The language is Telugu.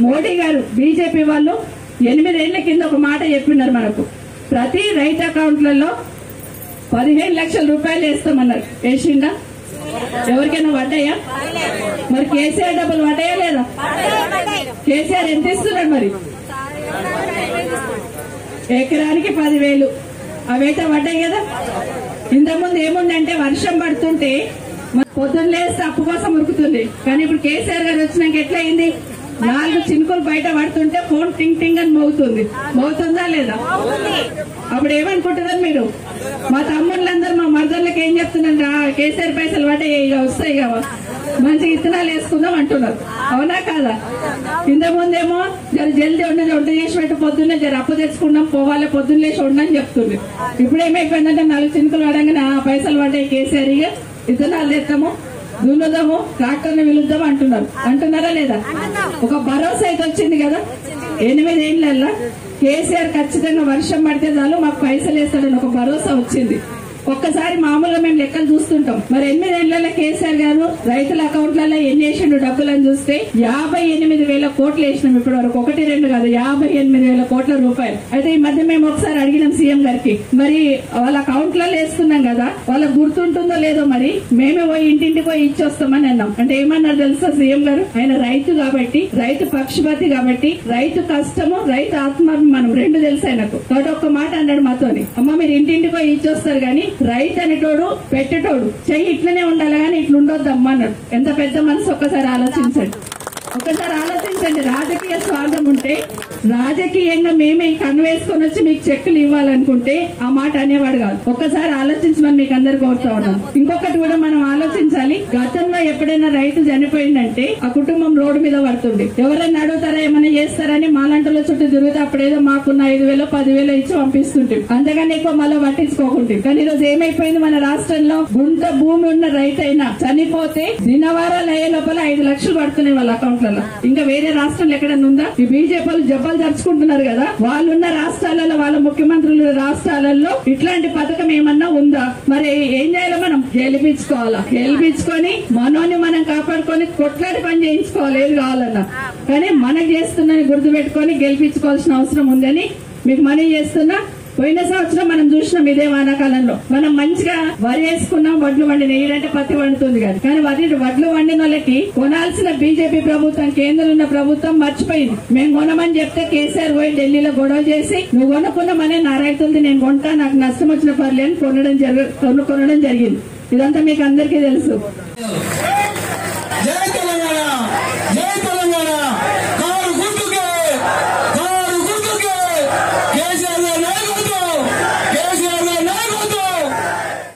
మోడీ గారు బీజేపీ వాళ్ళు ఎనిమిదేళ్ల కింద ఒక మాట చెప్పినారు మనకు ప్రతి రైతు అకౌంట్లలో పదిహేను లక్షల రూపాయలు వేస్తామన్నారు వేసిండా ఎవరికైనా పడ్డాయా మరి కేసీఆర్ డబ్బులు పడ్డాయా లేదా కేసీఆర్ ఎంత ఇస్తున్నాడు మరి ఎకరానికి పదివేలు అవైతే పడ్డాయి కదా ఇంతకుముందు ఏముందంటే వర్షం పడుతుంటే మ- పొద్దున్న లేస్తే అప్పు కోసం ఉరుకుతుంది కానీ ఇప్పుడు కేసీఆర్ గారు వచ్చినాక ఎట్లా అయింది నాలుగు చినుకులు బయట పడుతుంటే ఫోన్ టింగ్ టింగ్ అని మోగుతుంది మోగుతుందా లేదా అప్పుడు ఏమనుకుంటున్నారు మీరు మా తమ్ముళ్ళందరూ మా మరదళ్ళకి ఏం చెప్తున్నారు "ఆ, కేసీఆర్ పైసలు పడ్డాయి ఇక వస్తాయి కదా మంచి ఇత్తనాలు వేసుకుందాం అంటున్నారు అవునా కాదా ఇంత ముందేమో జర జల్దీ ఉండదు వంట చేసి పెట్టి పొద్దున్నే జర అప్పు తెచ్చుకున్నాం పోవాలి పొద్దున్న లేచి ఉండని చెప్తుంది ఇప్పుడు ఏమైపోయిందంటే నాలుగు చినుకులు పడంగానే ఆ పైసలు పడ్డాయి కేసీఆర్ ఇక ఇత్తనాలు తెస్తాము దున్నుదాము ట్రాక్టర్ని పిలుద్దాం అంటున్నారు అంటున్నారా లేదా ఒక భరోసా అయితే వచ్చింది కదా ఎనిమిదేళ్లలో కేసీఆర్ ఖచ్చితంగా వర్షం పడితే చాలు మాకు పైసలు వేస్తాడని ఒక భరోసా వచ్చింది ఒక్కసారి మామూలుగా మేము లెక్కలు చూస్తుంటాం మరి ఎనిమిదేళ్లలో కేసీఆర్ గారు రైతుల అకౌంట్లలో ఎన్ని వేసిండు డబ్బులని చూస్తే యాభై ఎనిమిది వేల కోట్లు వేసినాం ఇప్పటి వరకు ఒకటి రెండు కాదు యాభై ఎనిమిది వేల కోట్ల రూపాయలు అయితే ఈ మధ్య మేము ఒకసారి అడిగినాం సీఎం గారికి మరి వాళ్ళ అకౌంట్లలో వేస్తున్నాం కదా వాళ్ళకి గుర్తుంటుందో లేదో మరి మేమే పోయి ఇంటింటికి పోయి ఇచ్చొస్తామని అన్నాం అంటే ఏమన్నారు తెలుసా సీఎం గారు ఆయన రైతు కాబట్టి రైతు పక్షపాతి కాబట్టి రైతు కష్టము రైతు ఆత్మాభిమానం రెండు తెలుసు ఆయనకు కాబట్టి ఒక్క మాట అన్నాడు మాతోని అమ్మ మీరు ఇంటింటికి పోయి ఇచ్చొస్తారు కానీ రైతు అనేటోడు పెట్టేటోడు చెయ్యి ఇట్లనే ఉండాలి కానీ ఇట్లా ఉండొద్దమ్మా అన్నాడు ఎంత పెద్ద మనసు ఒక్కసారి ఆలోచించండి ఒకసారి ఆలోచించండి రాజకీయ స్వార్థం ఉంటే రాజకీయంగా మేమే ఈ కన్ను వేసుకొని వచ్చి మీకు చెక్కులు ఇవ్వాలనుకుంటే ఆ మాట అనేవాడు కాదు ఒక్కసారి ఆలోచించమని మీకు అందరు కోరుతా ఉన్నాం ఇంకొకటి కూడా మనం ఆలోచించాలి గతంలో ఎప్పుడైనా రైతు చనిపోయిందంటే ఆ కుటుంబం రోడ్డు మీద పడుతుంది ఎవరైనా అడుగుతారా ఏమైనా చేస్తారని మాలాంటిలో చుట్టూ తిరిగితే అప్పుడేదో మాకున్న ఐదు వేలు పదివేలు ఇచ్చి పంపిస్తుంటే అంతగానే ఎక్కువ మళ్ళీ పట్టించుకోకుంటే కానీ ఈరోజు ఏమైపోయింది మన రాష్ట్రంలో గుంట భూమి ఉన్న రైతు అయినా చనిపోతే దినవారాలు అయ్యే లోపల ఐదు లక్షలు పడుతున్నాయి వాళ్ళ అకౌంట్లలో ఇంకా వేరే రాష్ట్రంలో ఎక్కడైనా ఉందా ఈ బీజేపీ వాళ్ళు జబ్బాలు జరుచుకుంటున్నారు కదా వాళ్ళున్న రాష్ట్రాలలో వాళ్ళ ముఖ్యమంత్రుల రాష్ట్రాలలో ఇట్లాంటి పథకం ఏమన్నా ఉందా మరి ఏం చేయాలి మనం గెలిపించుకోవాలా గెలిపించుకొని మనోని మనం కాపాడుకొని కొట్లాడి పని చేయించుకోవాలి ఏది కావాలన్నా కానీ మనకు చేస్తుందని గుర్తుపెట్టుకొని గెలిపించుకోవాల్సిన అవసరం ఉందని మీకు మనీ చేస్తున్నా పోయిన సంవత్సరం మనం చూసినాం ఇదే వానాకాలంలో మనం మంచిగా వరి వేసుకున్నాం వడ్లు వండిన ఏడంటే పత్తి వండుతుంది కాదు కానీ వరి వడ్లు వండిన వాళ్ళకి కొనాల్సిన బీజేపీ ప్రభుత్వం కేంద్రంలో ఉన్న ప్రభుత్వం మర్చిపోయింది మేము కొనమని చెప్తే కేసీఆర్ పోయి ఢిల్లీలో గొడవ చేసి నువ్వు కొనుక్కున్న మనే నా రైతులది నేను కొంటా నాకు నష్టం వచ్చిన పర్లేదు కొనడం జరగ కొను- కొనడం జరిగింది ఇదంతా మీకు అందరికీ తెలుసు